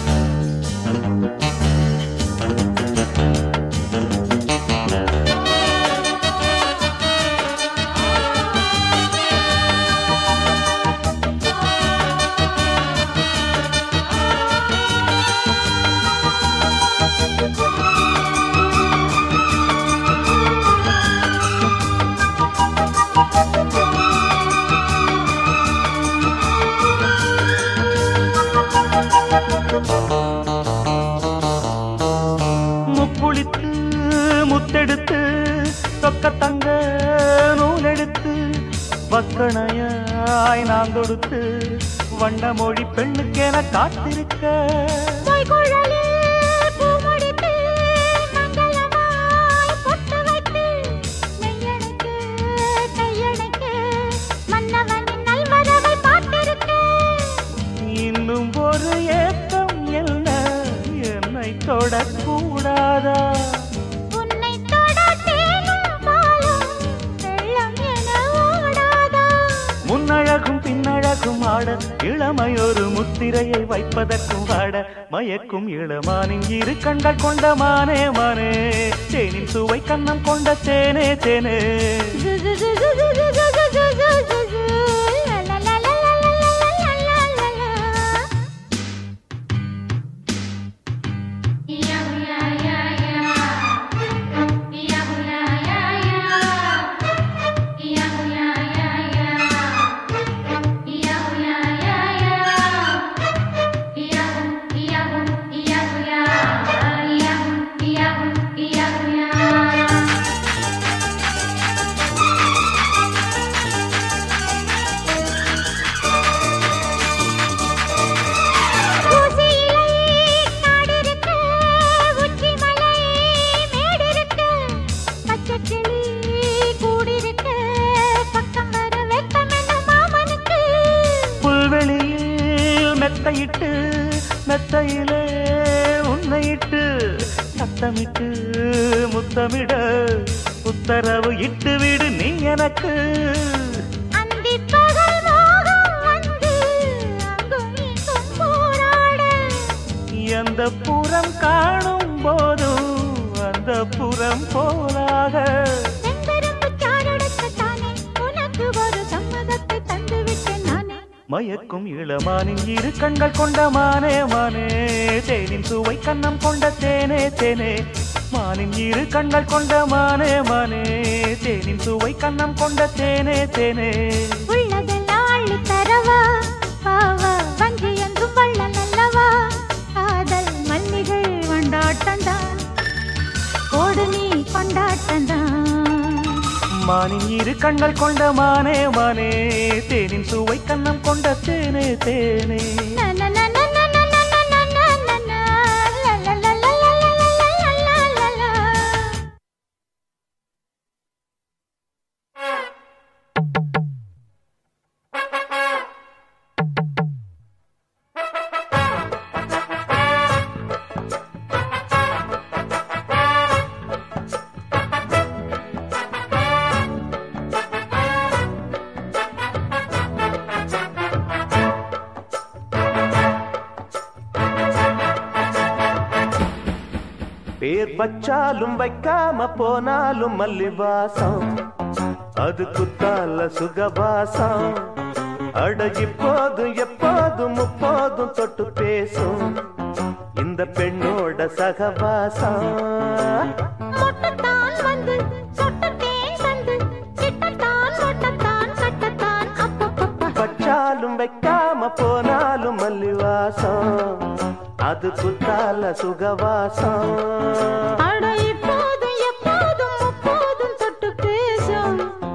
முக்குளித்து முத்தெடுத்து தொக்க தங்க நூலெடுத்து வக்கணையாய் நான் தொடுத்து வண்ண மொழி பெண்ணுக்கென காத்திருக்க பொய்குழலில் பூ முடித்து, மங்களமாய் பொட்டு வைத்து, மெய்யணைக்கு, கையணைக்கு, மன்னவனின் நல்வரவை பார்த்திருக்க. இன்னும் ஒரு ஏக்கம் என்ன என்னை தொடக்கூடாதா உன்னை தொட தேனும் பாலும் வெள்ளம் என ஓடாதா? முன்னழகும் பின்னழகும் ஆட இளமை ஒரு முத்திரையை வைப்பதற்கும் ஆட மயக்கும் இளமானின் இரு கண்கள் கொண்ட மானே மானே தேனின் சுவை கண்ணம் கொண்ட தேனே தேனே ஜு, ஜு, ஜு, ஜு, ஜு, ஜு, ஜு, ஜு, ஜு, ஜு, ஜு, ஜு. லா, லா, லா, லா, லா, லா, லா, லா, லா, லா. ஊசியிலே காடிருக்கு, உச்சிமலை மேடிருக்கு, பச்சைக்கிளி கூடிருக்கு, பக்கம் வர வெட்கம் என்ன மாமனுக்கு புல்வெளியில் மெத்தையிட்டு மெத்தையிலே உன்னையிட்டு சத்தமிட்டு முத்தமிட உத்தரவு இட்டு விடு நீ எனக்கு அந்திப் பகல் மோகம் வந்து அங்கும் இங்கும் போராட எந்த புறம் காணும் போதும் அந்த புறம் போலாக செம்பரும்பு சாரெடுக்கத்தானே உனக்கு ஒரு சம்மதத்தை தந்துவிட்டேன் நானே மயக்கும் இளமானின் இரு கண்கள் கொண்ட மானே மானே தேனின் சுவை கண்ணம் கொண்ட தேனே தேனே மானின் இரு கண்கள் கொண்ட மானே மானே தேனின் சுவை கண்ணம் கொண்ட தேனே தேனே உள்ளதெல்லாம் அள்ளித் தரவா வா, வா, வஞ்சி என்றும் வள்ளல் அல்லவா காதல் மல்லிகை வண்டாட்டந்தான் கோடு நீ கொண்டாட்டந்தான் மானின் இரு கண்கள் கொண்ட மானே மானே தேனின் சுவை கண்ணம் கொண்ட தேனே தேனே ந, ந, ந, ந, ந, ந, ந, ந, ந, ந, ந, ந. லா, லா, லா, லா, லா, லா, லா, லா, லா, லா. பேர் வச்சாலும் வைக்காம போனாலும் மல்லிவாசம் அது குத்தால சுகவாசம் அட இப்போதும் எப்போதும் முப்போதும் தொட்டு பேசும் இந்த பெண்ணோட சகவாசம் மொட்டத்தான் வந்து சொட்டத்தேன் தந்து சிட்டத்தான் மொட்டத்தான் சட்டத்தான் அப்பப்பப்பா வச்சாலும் வைக்காம போனாலும் மல்லிவாசம் அது குத்தால சுகவாசம் அட இப்போதும் எப்போதும் முப்போதும் தொட்டு பேசும்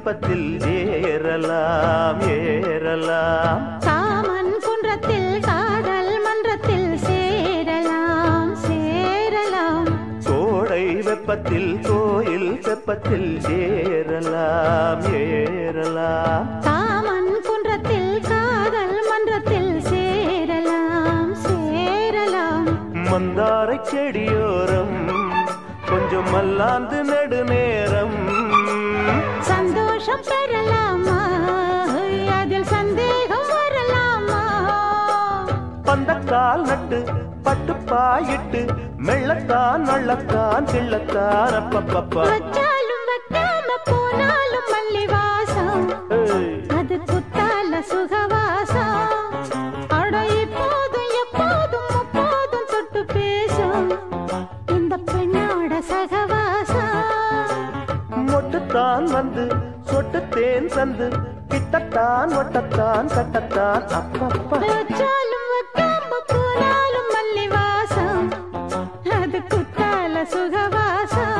வெப்பத்தில் ஏறலாம் ஏறலாம் காமன் குன்றத்தில் காதல் மன்றத்தில் சேரலாம் சேரலாம் கோடை வெப்பத்தில் கோயில் வெப்பத்தில் ஏறலாம் ஏறலாம் காமன் குன்றத்தில் காதல் மன்றத்தில் சேரலாம் சேரலாம் மந்தாரை செடியோரம் கொஞ்சம் மல்லாந்து நெடுநேரம் சந்தோஷம் பெறலாமா அதில் சந்தேகம் வரலாமா பந்தக்கால் நட்டு பட்டு பாயிட்டு மெள்ளத்தான் நள்ளத்தான் கிள்ளத்தான் அப்பப்பப்பா வச்சாலும் வைக்காம போனாலும் மல்லி வாசம் ஏய், அது குத்தால சுகவாசம் அட இப்போதும் எப்போதும் முப்போதும் தொட்டு பேசும் இந்த பெண்ணோட சகவாசம் மொட்டுத்தான் வந்து சொட்டு தேன் சந்து கிட்டத்தான் ஒட்டத்தான் கட்டத்தான் அப்பப்பா வச்சாலும் வைக்காம போனாலும் மல்லி வாசம் அது குத்தால சுகவாசம்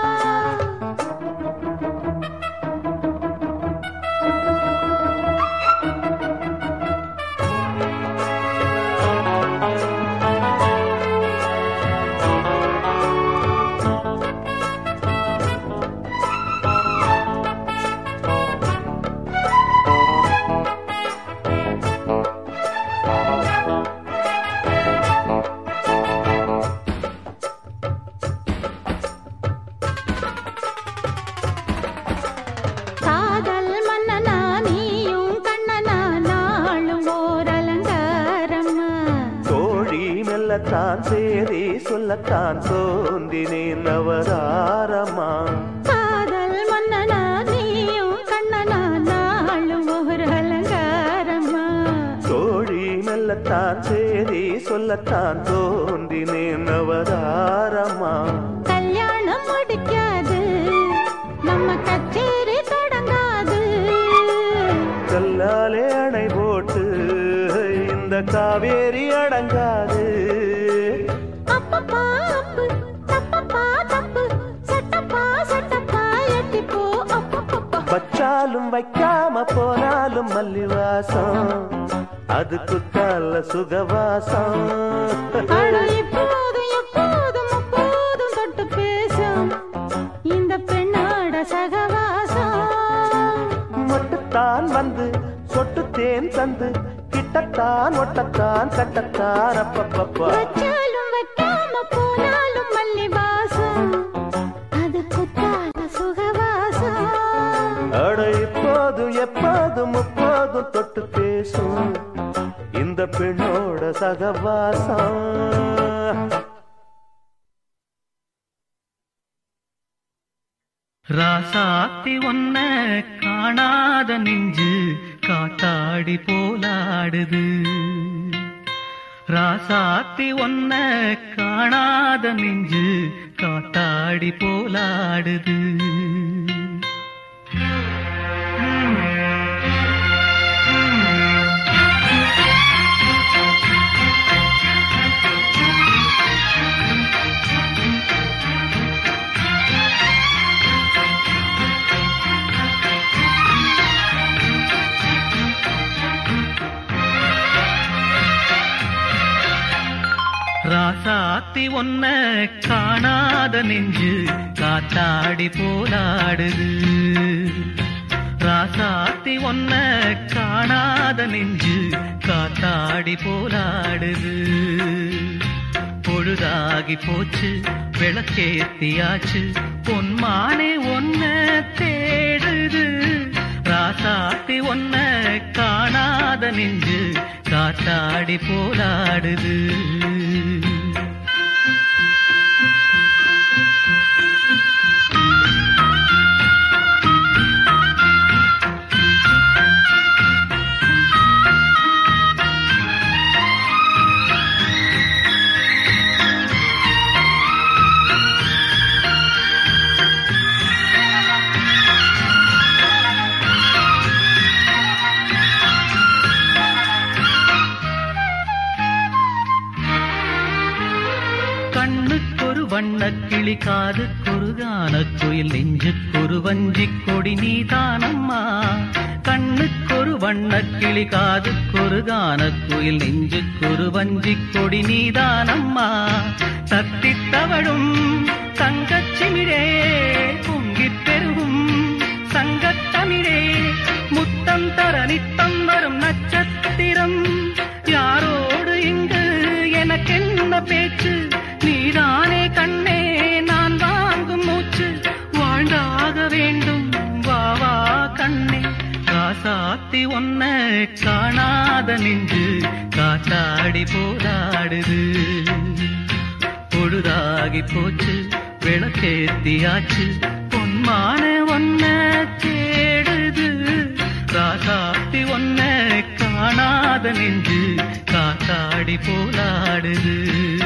காதல் மன்னனா நீயும் கண்ணனா நாளும் ஓர் அலங்காரம்மா தோழி மெல்லத்தான் சேரி சொல்லத்தான் தோன்றினேன் நவதாரமா காதல் மன்னனா நீயும் கண்ணனா நாளும் ஓர் அலங்காரம்மா தோழி மெல்லத்தான் சேரி சொல்லத்தான் தோன்றினேன் நவதாரமா கல்யாணம் முடிக்காது நம்ம கச்சேரி தொடங்காது கல்லாலே அணை போட்டு இந்த காவேரி அடங்காது அப்பப்பா அப்பு தப்பப்பா தப்பு சட்டப்பா சட்டப்பா எட்டிப்போ அப்பப்பப்பா வச்சாலும் வைக்காம போனாலும் மல்லிவாசம் அது குத்தால சுகவாசம் அட இப்போதும் எப்போதும் அப்போதும் தொட்டு பேசும் இந்த பெண்ணோட சகவாசம் மொட்டுத்தான் வந்து சொட்டு தேன் தந்து கிட்டத்தான் ஒட்டத்தான் கட்டத்தான் அப்பப்பப்பா வச்சாலும் வைக்காம போனாலும் மல்லி வாசம் அது குத்தால சுகவாசம் அட இப்போதும் எப்போதும் முப்போதும் தொட்டு பேசும் இந்த பெண்ணோட சகவாசம் ராசாத்தி ஒன்ன காணாத நெஞ்சு காட்டாடி போலாடுது ராசாத்தி ஒன்ன காணாத நெஞ்சு காட்டாடி போலாடுது ராசாத்தி ஒன்ன காணாத நெஞ்சு காத்தாடி போலாடுது ராசாத்தி ஒன்ன காணாத நெஞ்சு காத்தாடி போலாடுது பொழுதாகி போச்சு விளக்கேத்தியாச்சு பொன்மானே ஒன்ன தேடுது ராசாத்தி ஒன்ன காணாத நெஞ்சு காத்தாடி போலாடுது கண்ணுக்கொரு வண்ணக் கிளி காதுக்கொரு கானக்குயில் நெஞ்சுக்கொரு வஞ்சிக் கொடி நீதானம்மா கண்ணுக்கொரு வண்ணக் கிளி காதுக்கொரு கானக்குயில் நெஞ்சுக்கொரு வஞ்சிக் கொடி நீதானம்மா தத்தித் தவழும் தங்கச்சிமிழே பொங்கிப் பெருகும் சங்கத்தமிழே முத்தம் தர நித்தம் வரும் நட்சத்திரம் யாரோடு இங்கு எனக்கென்ன பேச்சு நீதானே கண்ணே நான் வாங்கும் மூச்சு வாழ்ந்தாக வேண்டும் வா வா கண்ணே காசாத்தி ஒன்ன காணாத நெஞ்சு காத்தாடி போராடுது பொழுதாகி போச்சு விளக்கேத்தியாச்சு பொன்மான ஒன்ன தேடுது ராசாத்தி ஒன்ன காணாத நெஞ்சு காத்தாடி போலாடுது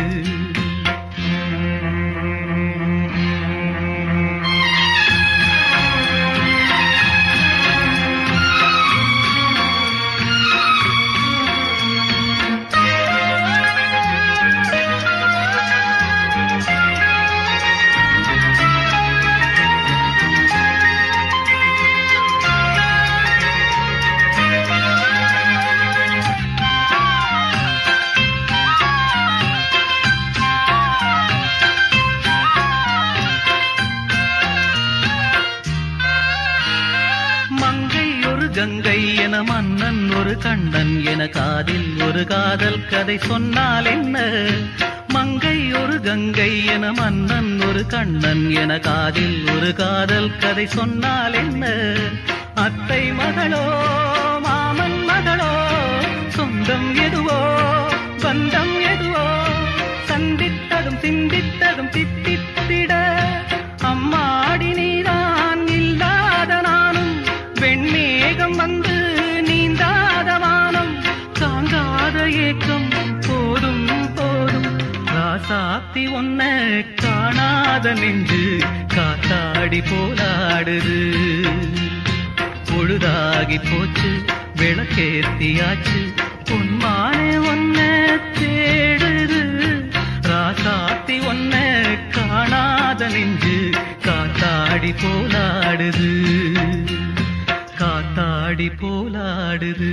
மங்கை ஒரு கங்கை என மன்னன் ஒரு கண்ணன் என காதில் ஒரு காதல் கதை சொன்னால் என்ன மங்கை ஒரு கங்கை என மன்னன் ஒரு கண்ணன் என காதில் ஒரு காதல் கதை சொன்னால் என்ன அத்தை மகளோ மாமன் மகளோ சொந்தம் எதுவோ பந்தம் எதுவோ சந்தித்ததும் சிந்தித்ததும் தித்தித்திட அம்மாடி நீதான் இல்லாத நானும் வெண்மேகம் வந்து நீந்தாத வானம் தாங்காத ஏக்கம் போதும் போதும் ராசாத்தி ஒன்ன காணாத நெஞ்சு காத்தாடி போலாடுது பொழுதாகி போச்சு விளக்கேத்தியாச்சு பொன்மானே ஒன்ன தேடுது ராசாத்தி ஒன்ன காணாத நெஞ்சு காத்தாடி போலாடுது காத்தாடி போலாடுது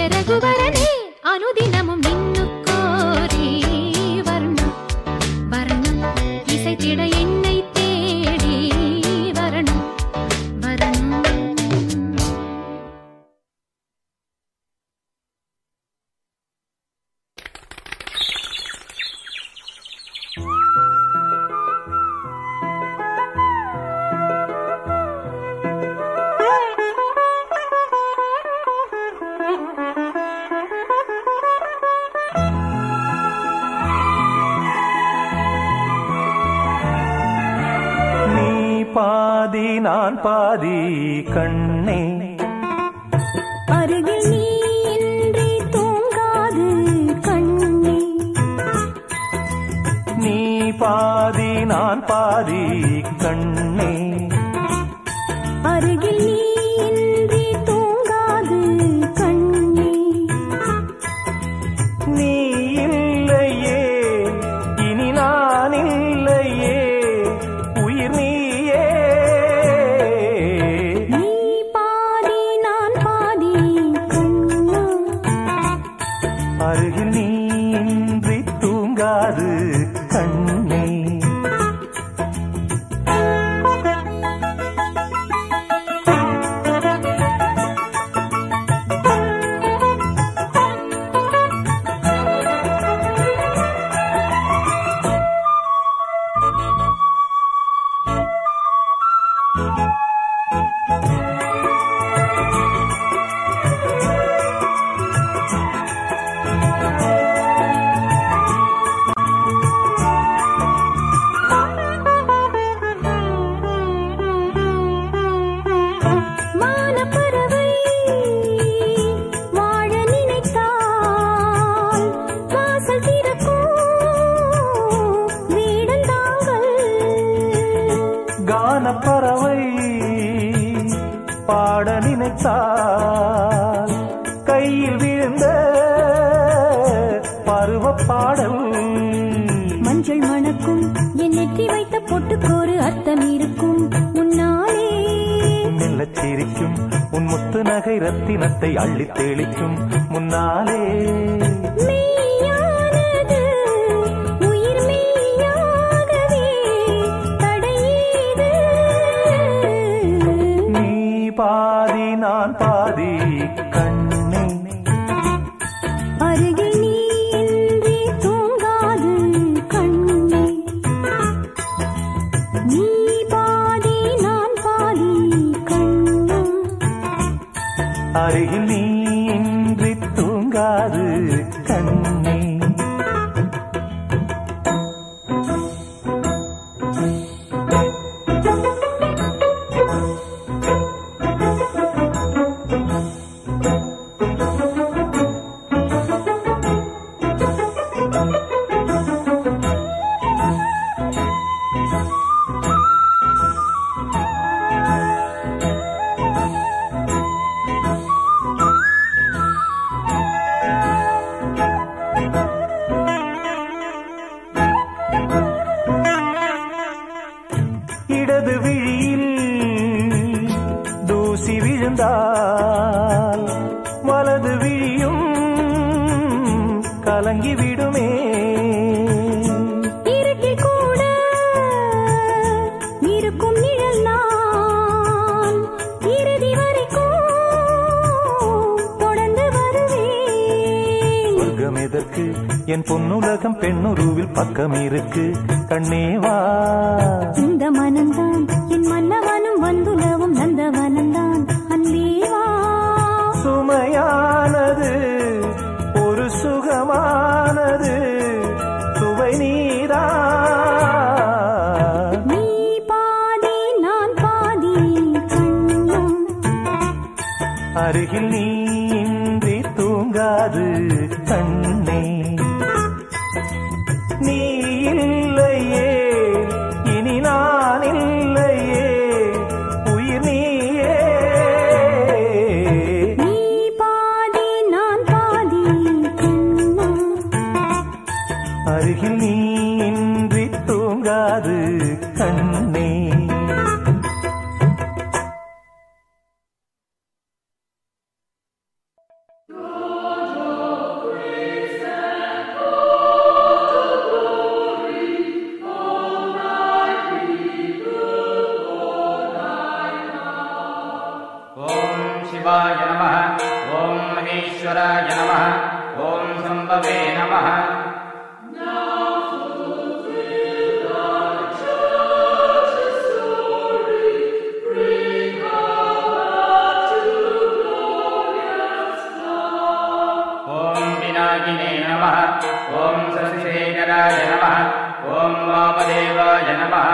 ರಘುವರನೇ ಅನುದಿನமும் ನಿನ್ನು கோரி வர்ணம் வர்ணம் இசைத்திட என்னை தேடி வரணும் வரணும் நீ பாதி நான் பாதி கண்ணே அருகில் நீ இன்றி தூங்காது கண்ணே நீ பாதி நான் பாதி கண்ணே அருகில் நீ இன்றி தூங்காது கண்ணே நீ இல்லையே இனி நான் இல்லையே உயிர் நீயே நீ பாதி நான் பாதி கண்ணா அருகில் நீ இன்றி தூங்காது கண்ணே மானப்பறவை வாழ நினைத்தால் வாசல் திறக்கும் வீடந்தாங்கள் கானப்பறவை பாட நினைத்தால் கையில் விழுந்த பருவ பாடல் மஞ்சள் மணக்கும் என் நெற்றி வைத்த பொட்டுக்கோரு அர்த்தம் இருக்கும் முன்னாலே மெல்லச் சிரிக்கும் உன் முத்து நகை ரத்தினத்தை அள்ளித் தெளிக்கும் முன்னாலே மெய்யானது உயிர் மெய்யாகவே தடையீது நீ பாதி நான் பாதி கண்ணே அருகில் நீ இன்றி தூங்காது கண்ணே நீ பாதி நான் பாதி கண்ணா அருகில் நீ இன்றி தூங்காது கண்ணே இடது விழியில் தூசி விழுந்தால் வலது விழியும் கலங்கி விடுமே இருட்டில் கூட இருக்கும் நிழல் நான் இறுதி வரைக்கும் தொடர்ந்து வருவேன் சொர்க்கம் எதற்கு என் பொன்னுலகம் பெண்ணுருவில் பக்கம் இருக்கு கண்ணேவா இந்த மனம்தான் என் மன்னவனும் வந்துலவும் நந்தவனம்தான் அன்பேவா சுமையானது ஒரு சுகமானது சுவை நீரா நீ பாதி நான் பாதி கண்ணா அருகில் நீ இன்றி தூங்காது கண்ணே நீ இல்லையே இனி நான் இல்லையே உயிர் நீயே நீ பாதி நான் பாதி கண்ணா அருகில் நீ இன்றி தூங்காது கண்ணே ஆ ॐ शिवाय नमः ॐ महेश्वराय नमः ॐ सम्भवे नमः ॐ पिनाकिने नमः ॐ शशिशेखराय नमः ॐ वामदेवाय नमः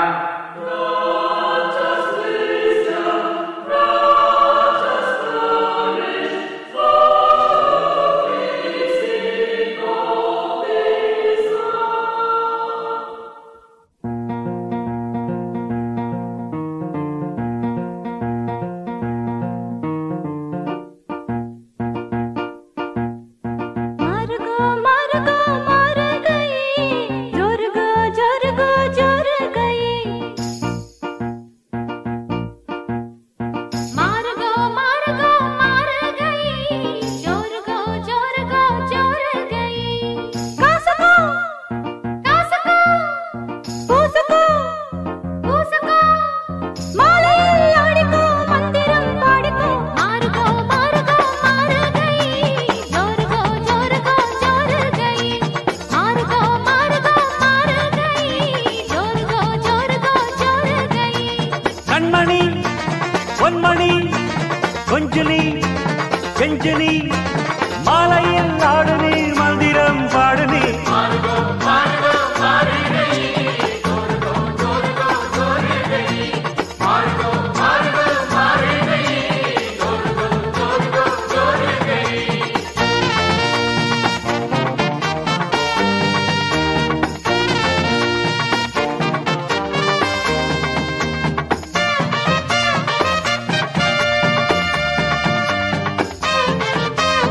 मर गो मर गो मर गई जोर गो जोर गो जोर गई मार गो मार गो मार गई जोर गो जोर गो जोर गई कासको कासको பூசுக்கோ பூசுக்கோ மாலையில் ஆடிக்கோ மந்திரம் பாடிக்கோ மாறுகோ மாறுகோ மாறுகை ஜோருகோ ஜோருகோ ஜோருகை மாறுகோ மாறுகோ மாறுகை ஜோருகோ ஜோருகோ ஜோருகை கண்மணி பொன்மணி கொஞ்சலி கெஞ்சலி மாலையில் ஆடு நீர் மந்திரம் பாடு நீர்